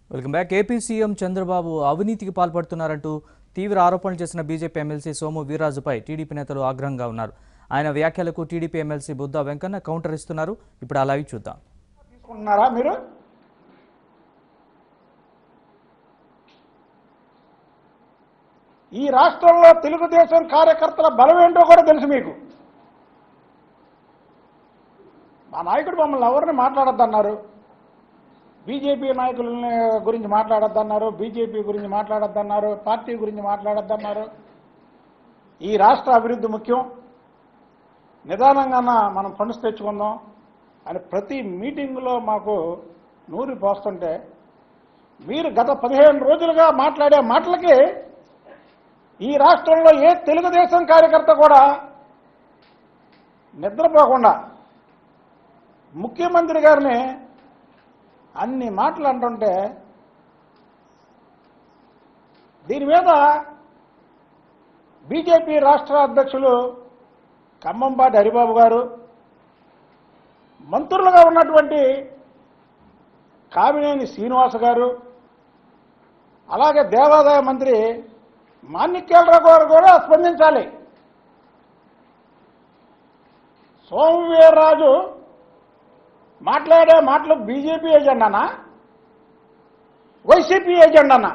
welcome back AP CM Chandrababu అవినీతికి పాల్పడుతున్నారంటూ తీవ్ర ఆరోపణలు చేసిన బీజేపీ ఎమ్మెల్సీ సోము వీర్రాజుపై టీడీపీ నేతలు ఆగ్రహంగా ఉన్నారు ఆయన వ్యాఖ్యలకు TDP MLC Buddha Venkanna counter ఇస్తున్నారు ఇప్పుడు ఆ లైవ్ చూద్దాం తీసుకుంటున్నారా మీరు ఈ రాష్ట్రంలో తెలుగుదేశం కార్యకర్తల బలం ఏంటో కూడా తెలుసు మీకు మా నాయకుడు మమ్మల్ని ఎవరిని మాట్లాడొద్దన్నారు బీజేపీ నాయకులని గురించి మాట్లాడొద్దన్నారు బీజేపీ గురించి మాట్లాడొద్దన్నారు పార్టీ గురించి మాట్లాడొద్దన్నారు ఈ రాష్ట్ర అభివృద్ధి ముఖ్యం నిదానంగా మనం ఫండ్స్ తెచ్చుకుందాం అని ప్రతి మీటింగ్లో మాకు నూరి పోస్తుంటే మీరు గత పదిహేను రోజులుగా మాట్లాడే మాటలకి ఈ రాష్ట్రంలో ఏ తెలుగుదేశం కార్యకర్త కూడా నిద్రపోకుండా ముఖ్యమంత్రి గారిని అన్ని మాటలు అంటుంటే దీని మీద బీజేపీ రాష్ట్ర అధ్యక్షులు ఖమ్మంపాటి హరిబాబు గారు మంత్రులుగా ఉన్నటువంటి కామినేని శ్రీనివాస గారు అలాగే దేవాదాయ మంత్రి మాణిక్యాలరావు గారు కూడా స్పందించాలి సోమవీర్రాజు మాట్లాడే మాటలు బీజేపీ ఏజెండానా వైసీపీ ఏజెండానా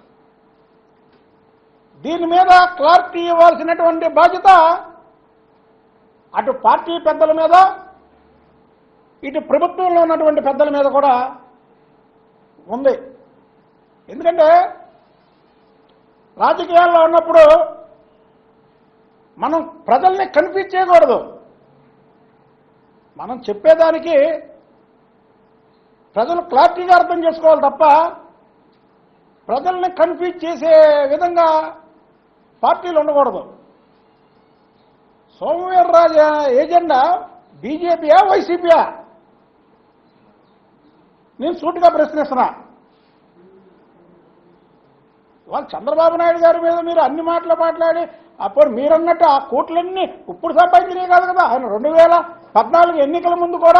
దీని మీద క్లారిటీ ఇవ్వాల్సినటువంటి బాధ్యత అటు పార్టీ పెద్దల మీద ఇటు ప్రభుత్వంలో ఉన్నటువంటి పెద్దల మీద కూడా ఉంది ఎందుకంటే రాజకీయాల్లో ఉన్నప్పుడు మనం ప్రజల్ని కన్ఫ్యూజ్ చేయకూడదు మనం చెప్పేదానికి ప్రజలు క్లారిటీగా అర్థం చేసుకోవాలి తప్ప ప్రజల్ని కన్ఫ్యూజ్ చేసే విధంగా పార్టీలు ఉండకూడదు సోమవీర్రాజు ఏజెండా బీజేపీయా వైసీపీయా నేను సూటిగా ప్రశ్నిస్తున్నా వాళ్ళు చంద్రబాబు నాయుడు గారి మీద మీరు అన్ని మాటలు మాట్లాడి అప్పుడు మీరన్నట్టు ఆ కోట్లన్నీ ఇప్పుడు సంపాదించినాయి కాదు కదా ఆయన రెండు వేల పద్నాలుగు ఎన్నికల ముందు కూడా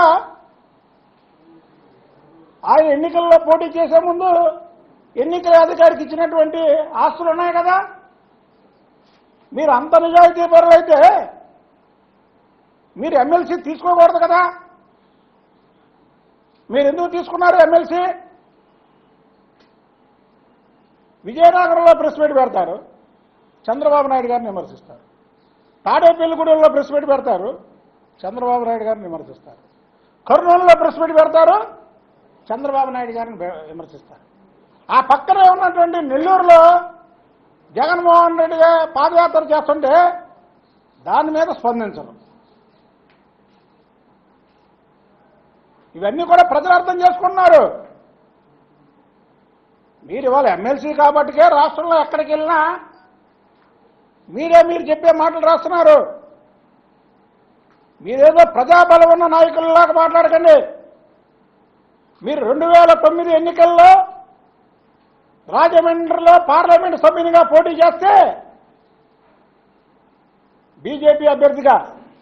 ఆయన ఎన్నికల్లో పోటీ చేసే ముందు ఎన్నికల అధికారికి ఇచ్చినటువంటి ఆస్తులు ఉన్నాయి కదా మీరు అంత నిజాయితీ పరులైతే మీరు ఎమ్మెల్సీ తీసుకోకూడదు కదా మీరు ఎందుకు తీసుకున్నారు ఎమ్మెల్సీ విజయనగరంలో ప్రెస్ మీట్ పెడతారు చంద్రబాబు నాయుడు గారిని విమర్శిస్తారు తాడేపల్లిగూడెంలో ప్రెస్ మీట్ పెడతారు చంద్రబాబు నాయుడు గారిని విమర్శిస్తారు కర్నూలులో ప్రెస్ మీట్ పెడతారు చంద్రబాబు నాయుడు గారిని బె- విమర్శిస్తారు ఆ పక్కనే ఉన్నటువంటి నెల్లూరులో జగన్మోహన్ రెడ్డి గారు పాదయాత్ర చేస్తుంటే దాని మీద స్పందించరు ఇవన్నీ కూడా ప్రజలు అర్థం చేసుకున్నారు మీరు ఇవాళ ఎమ్మెల్సీ కాబట్టికే రాష్ట్రంలో ఎక్కడికి వెళ్ళినా మీరే మీరు చెప్పే మాటలు రాస్తున్నారు మీరేదో ప్రజాబలం ఉన్న నాయకుల్లాగా మాట్లాడకండి మీరు రెండు వేల తొమ్మిది ఎన్నికల్లో రాజమండ్రిలో పార్లమెంట్ సభ్యునిగా పోటీ చేస్తే బీజేపీ అభ్యర్థిగా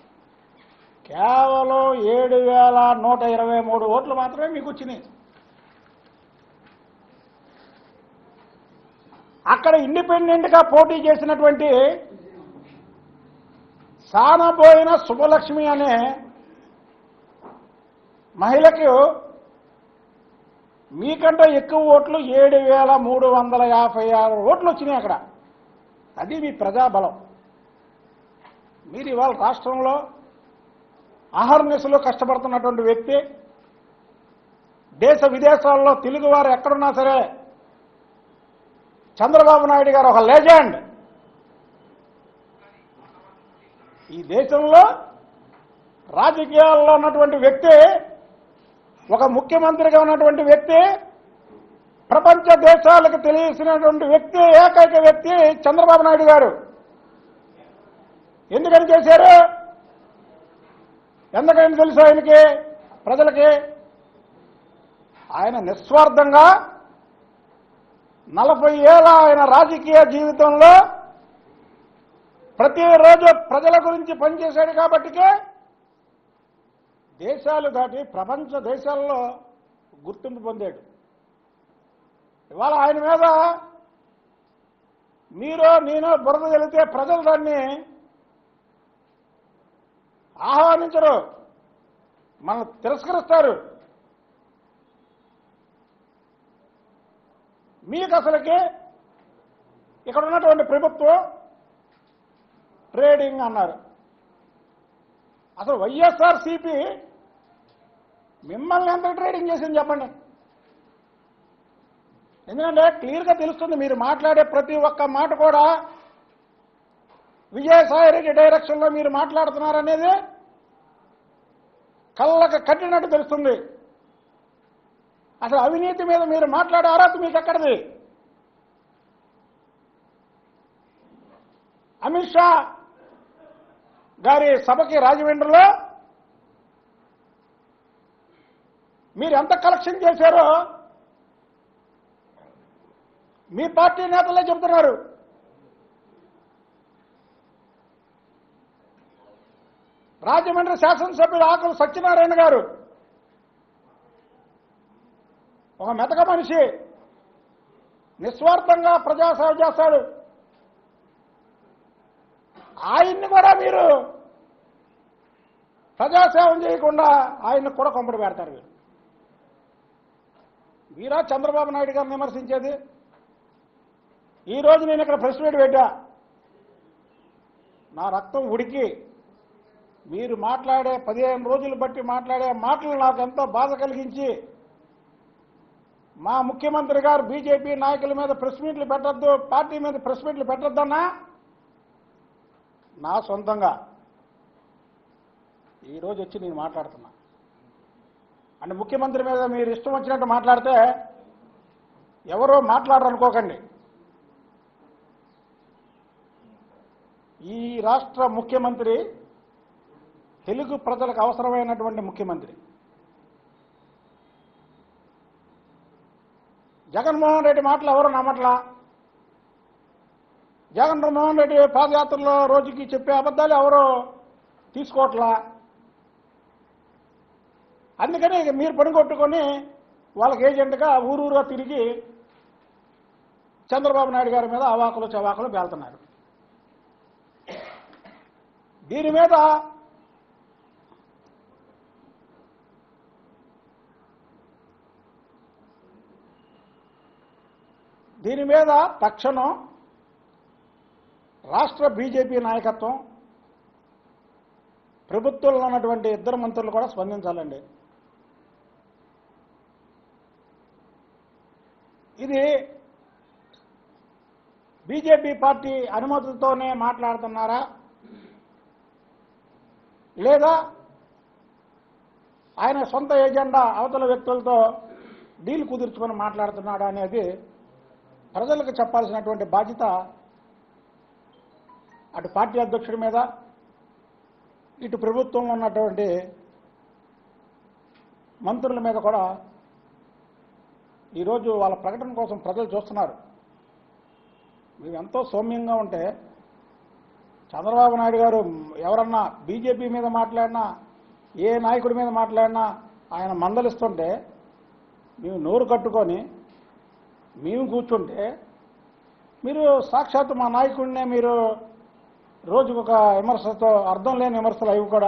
కేవలం ఏడు వేల నూట ఇరవై మూడు ఓట్లు మాత్రమే మీకు వచ్చినాయి అక్కడ ఇండిపెండెంట్గా పోటీ చేసినటువంటి సానబోయిన శుభలక్ష్మి అనే మహిళకు మీకంటే ఎక్కువ ఓట్లు ఏడు వేల మూడు వందల యాభై ఆరు ఓట్లు వచ్చినాయి అక్కడ అది మీ ప్రజాబలం మీరు ఇవాళ రాష్ట్రంలో అహర్నిశలో కష్టపడుతున్నటువంటి వ్యక్తి దేశ విదేశాల్లో తెలుగువారు ఎక్కడున్నా సరే చంద్రబాబు నాయుడు గారు ఒక లెజెండ్ ఈ దేశంలో రాజకీయాల్లో ఉన్నటువంటి వ్యక్తి ఒక ముఖ్యమంత్రిగా ఉన్నటువంటి వ్యక్తి ప్రపంచ దేశాలకు తెలియసినటువంటి వ్యక్తి ఏకైక వ్యక్తి చంద్రబాబు నాయుడు గారు ఎందుకని చేశారు ఎందుకని తెలుసు ఆయనకి ప్రజలకి ఆయన నిస్వార్థంగా నలభై ఏళ్ళ ఆయన రాజకీయ జీవితంలో ప్రతిరోజు ప్రజల గురించి పనిచేశాడు కాబట్టికే దేశాలు దాటి ప్రపంచ దేశాల్లో గుర్తింపు పొందాడు ఇవాళ ఆయన మీద మీరు నేను బురద వెళితే ప్రజలు దాన్ని ఆహ్వానించరు మనం తిరస్కరిస్తారు మీకు అసలుకి ఇక్కడ ఉన్నటువంటి ప్రభుత్వం ట్రేడింగ్ అన్నారు అసలు వైఎస్ఆర్ సిపి మిమ్మల్ని ఎంత ట్రేడింగ్ చేసింది చెప్పండి ఎందుకంటే క్లియర్గా తెలుస్తుంది మీరు మాట్లాడే ప్రతి ఒక్క మాట కూడా విజయసాయి రెడ్డి డైరెక్షన్లో మీరు మాట్లాడుతున్నారనేది కళ్ళకు కట్టినట్టు తెలుస్తుంది అసలు అవినీతి మీద మీరు మాట్లాడే అర్హత మీకు ఎక్కడిది అమిత్ షా గారి సభకి రాజమండ్రిలో మీరు ఎంత కలెక్షన్ చేశారో మీ పార్టీ నేతలే చెబుతున్నారు రాజమండ్రి శాసనసభ్యులు ఆకులు సత్యనారాయణ గారు ఒక మెతక మనిషి నిస్వార్థంగా ప్రజాసేవ చేస్తాడు ఆయన్ని కూడా మీరు ప్రజాసేవం చేయకుండా ఆయన్ని కూడా కొంపడి పెడతారు మీరు వీరా చంద్రబాబు నాయుడు గారిని విమర్శించేది ఈ రోజు నేను ఇక్కడ ప్రెస్ మీట్ పెట్టా నా రక్తం ఉడికి మీరు మాట్లాడే పదిహేను రోజులు బట్టి మాట్లాడే మాటలు నాకు ఎంతో బాధ కలిగించి మా ముఖ్యమంత్రి గారు బీజేపీ నాయకుల మీద ప్రెస్ మీట్లు పెట్టద్దు పార్టీ మీద ప్రెస్ మీట్లు పెట్టొద్దన్నా నా సొంతంగా ఈరోజు వచ్చి నేను మాట్లాడుతున్నా అంటే ముఖ్యమంత్రి మీద మీరు ఇష్టం వచ్చినట్టు మాట్లాడితే ఎవరో మాట్లాడరు అనుకోకండి ఈ రాష్ట్ర ముఖ్యమంత్రి తెలుగు ప్రజలకు అవసరమైనటువంటి ముఖ్యమంత్రి జగన్మోహన్ రెడ్డి మాటలు ఎవరు నమ్మట్లా జగన్మోహన్ రెడ్డి పాదయాత్రలో రోజుకి చెప్పే అబద్ధాలు ఎవరు తీసుకోవట్లా అందుకని ఇక మీరు పని కొట్టుకొని వాళ్ళకి ఏజెంట్గా ఊరూరుగా తిరిగి చంద్రబాబు నాయుడు గారి మీద అవాకులు చవాకులు పేలుతున్నారు దీని మీద దీని మీద తక్షణం రాష్ట్ర బీజేపీ నాయకత్వం ప్రభుత్వంలో ఉన్నటువంటి ఇద్దరు మంత్రులు కూడా స్పందించాలండి ఇది బీజేపీ పార్టీ అనుమతితోనే మాట్లాడుతున్నారా లేదా ఆయన సొంత ఎజెండా అవతల వ్యక్తులతో డీల్ కుదుర్చుకొని మాట్లాడుతున్నాడా అనేది ప్రజలకు చెప్పాల్సినటువంటి బాధ్యత అటు పార్టీ అధ్యక్షుడి మీద ఇటు ప్రభుత్వం ఉన్నటువంటి మంత్రుల మీద కూడా ఈరోజు వాళ్ళ ప్రకటన కోసం ప్రజలు చూస్తున్నారు మేము ఎంతో సౌమ్యంగా ఉంటే చంద్రబాబు నాయుడు గారు ఎవరన్నా బీజేపీ మీద మాట్లాడినా ఏ నాయకుడి మీద మాట్లాడినా ఆయన మందలిస్తుంటే మేము నోరు కట్టుకొని మేము కూర్చుంటే మీరు సాక్షాత్ మా నాయకుడినే మీరు రోజుకొక ఒక విమర్శతో అర్థం లేని విమర్శలు అవి కూడా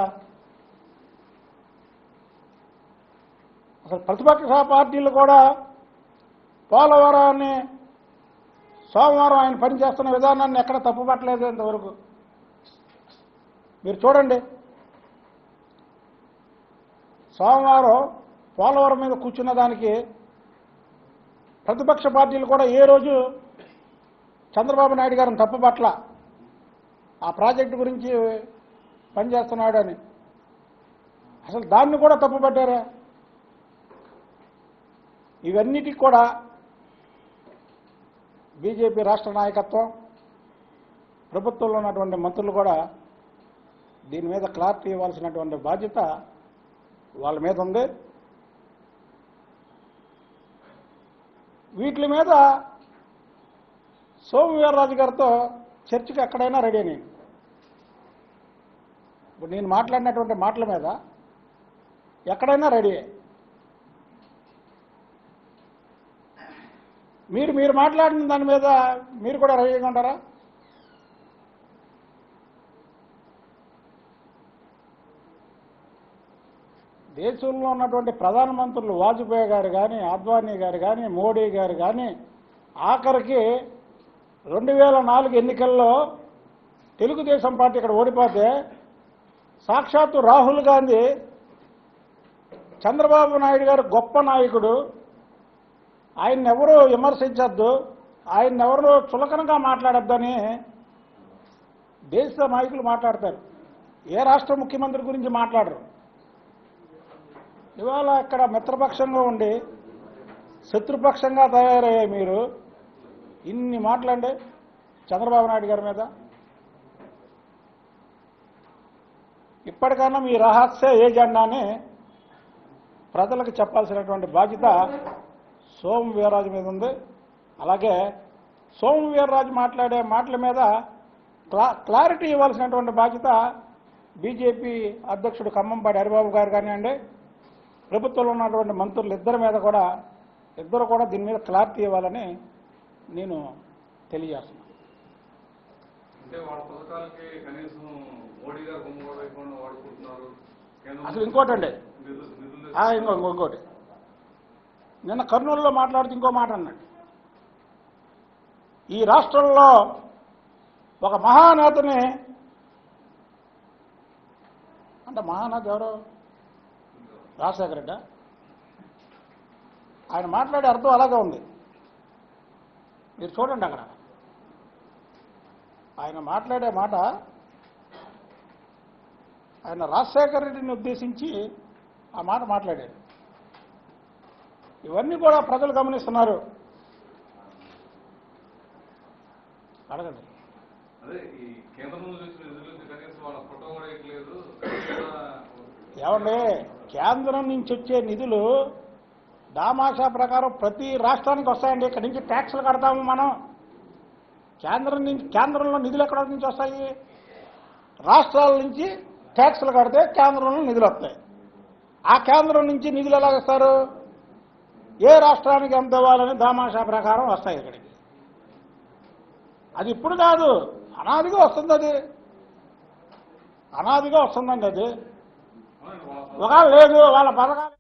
అసలు ప్రతిపక్ష పార్టీలు కూడా పోలవరాన్ని సోమవారం ఆయన పనిచేస్తున్న విధానాన్ని ఎక్కడ తప్పుపట్టలేదు ఇంతవరకు మీరు చూడండి సోమవారం పోలవరం మీద కూర్చున్న దానికి ప్రతిపక్ష పార్టీలు కూడా ఏ రోజు చంద్రబాబు నాయుడు గారిని తప్పుపట్ల ఆ ప్రాజెక్టు గురించి పనిచేస్తున్నాడు అని అసలు దాన్ని కూడా తప్పుపట్టారా ఇవన్నిటికి కూడా బీజేపీ రాష్ట్ర నాయకత్వం ప్రభుత్వంలో ఉన్నటువంటి మంత్రులు కూడా దీని మీద క్లారిటీ ఇవ్వాల్సినటువంటి బాధ్యత వాళ్ళ మీద ఉంది వీటి మీద సోము వీర్రాజు గారితో చర్చకు ఎక్కడైనా రెడీ నేను ఇప్పుడు నేను మాట్లాడినటువంటి మాటల మీద ఎక్కడైనా రెడీ మీరు మీరు మాట్లాడిన దాని మీద మీరు కూడా రవిగా ఉంటారా దేశంలో ఉన్నటువంటి ప్రధానమంత్రులు వాజ్పేయి గారు కానీ అద్వానీ గారు కానీ మోడీ గారు కానీ ఆఖరికి రెండు వేల నాలుగు ఎన్నికల్లో తెలుగుదేశం పార్టీ ఇక్కడ ఓడిపోతే సాక్షాత్తు రాహుల్ గాంధీ చంద్రబాబు నాయుడు గారు గొప్ప నాయకుడు ఆయన్ని ఎవరు విమర్శించద్దు ఆయన్ని ఎవరు చులకనగా మాట్లాడొద్దని దేశ నాయకులు మాట్లాడతారు ఏ రాష్ట్ర ముఖ్యమంత్రి గురించి మాట్లాడరు ఇవాళ ఇక్కడ మిత్రపక్షంగా ఉండి శత్రుపక్షంగా తయారయ్యాయి మీరు ఇన్ని మాటలండి చంద్రబాబు నాయుడు గారి మీద ఇప్పటికైనా మీ రహస్య ఏజెండాని ప్రజలకు చెప్పాల్సినటువంటి బాధ్యత సోము వీర్రాజు మీద ఉంది అలాగే సోము వీర్రాజు మాట్లాడే మాటల మీద క్లా క్లారిటీ ఇవ్వాల్సినటువంటి బాధ్యత బీజేపీ అధ్యక్షుడు ఖమ్మంపాటి హరిబాబు గారు కానివ్వండి ప్రభుత్వంలో ఉన్నటువంటి మంత్రులు ఇద్దరి మీద కూడా ఇద్దరు కూడా దీని మీద క్లారిటీ ఇవ్వాలని నేను తెలియజేస్తున్నాను అంటే వాళ్ళ పథకాలకి కనీసం మోడీ గారు గుమ్మగోడ వైకుండా వాడుకుంటున్నారు కేంద్రం అసలు ఇంకోటండి నిధులు నిధులు ఆ, ఇంకో ఇంకో- ఇంకోటి నిన్న కర్నూలులో మాట్లాడుతూ ఇంకో మాట అన్నాడు ఈ రాష్ట్రంలో ఒక మహానేతని అంటే మహానేత ఎవరు రాజశేఖర రెడ్డి ఆయన మాట్లాడే అర్థం అలాగే ఉంది మీరు చూడండి అక్కడ ఆయన మాట్లాడే మాట ఆయన రాజశేఖర రెడ్డిని ఉద్దేశించి ఆ మాట మాట్లాడాడు ఇవన్నీ కూడా ప్రజలు గమనిస్తున్నారు అడగండి అదే ఈ కేంద్రం నుంచి వచ్చిన నిధులు కనీసం వాళ్ళ ఫోటో కూడా ఇట్లేదు ఏమండి కేంద్రం నుంచి వచ్చే నిధులు దామాషా ప్రకారం ప్రతి రాష్ట్రానికి వస్తాయండి ఇక్కడి నుంచి ట్యాక్సులు కడతాము మనం కేంద్రం నుంచి కేంద్రంలో నిధులు ఎక్కడ నుంచి వస్తాయి రాష్ట్రాల నుంచి ట్యాక్సులు కడితే కేంద్రంలో నిధులు వస్తాయి ఆ కేంద్రం నుంచి నిధులు ఎలా ఇస్తారు ఏ రాష్ట్రానికి ఎంత ఇవ్వాలని దామాషా ప్రకారం వస్తాయి ఇక్కడికి అది ఇప్పుడు కాదు అనాదిగా వస్తుంది అది అనాదిగా వస్తుందండి అది వాళ్ళ ఒకవేళ లేదు వాళ్ళ పథకాలు